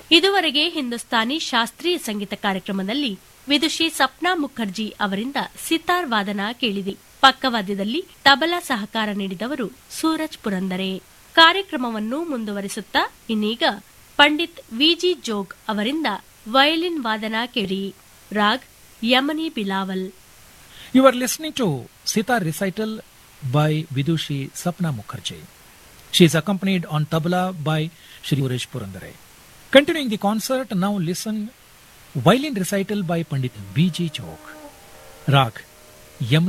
ಇದುವರೆಗೆ ಹಿಂದೂಸ್ತಾನಿ ಶಾಸ್ತ್ರೀಯ ಸಂಗೀತ ಕಾರ್ಯಕ್ರಮದಲ್ಲಿ ವಿದುಷಿ ಸಪ್ನಾ ಮುಖರ್ಜಿ ಅವರಿಂದ ಸಿತಾರ್ ವಾದನ ಕೇಳಿದೆ ಪಕ್ಕವಾದ್ಯದಲ್ಲಿ ತಬಲಾ ಸಹಕಾರ ನೀಡಿದವರು ಸೂರಜ್ ಪುರಂದರೆ ಕಾರ್ಯಕ್ರಮವನ್ನು ಮುಂದುವರಿಸುತ್ತಾ ಇನ್ನೀಗ ಪಂಡಿತ್ ವಿಜಿ ಜೋಗ್ ಅವರಿಂದ ವಯಲಿನ್ ವಾದನ ಕೇಳಿ Raag Yamani Bilawal You are listening to Sitar recital by Vidushi Sapna Mukherjee. She is accompanied on tabla by Shri Uresh Purandare. Continuing the concert, now listen violin recital by Pandit B.G. Chok. Rag Yamni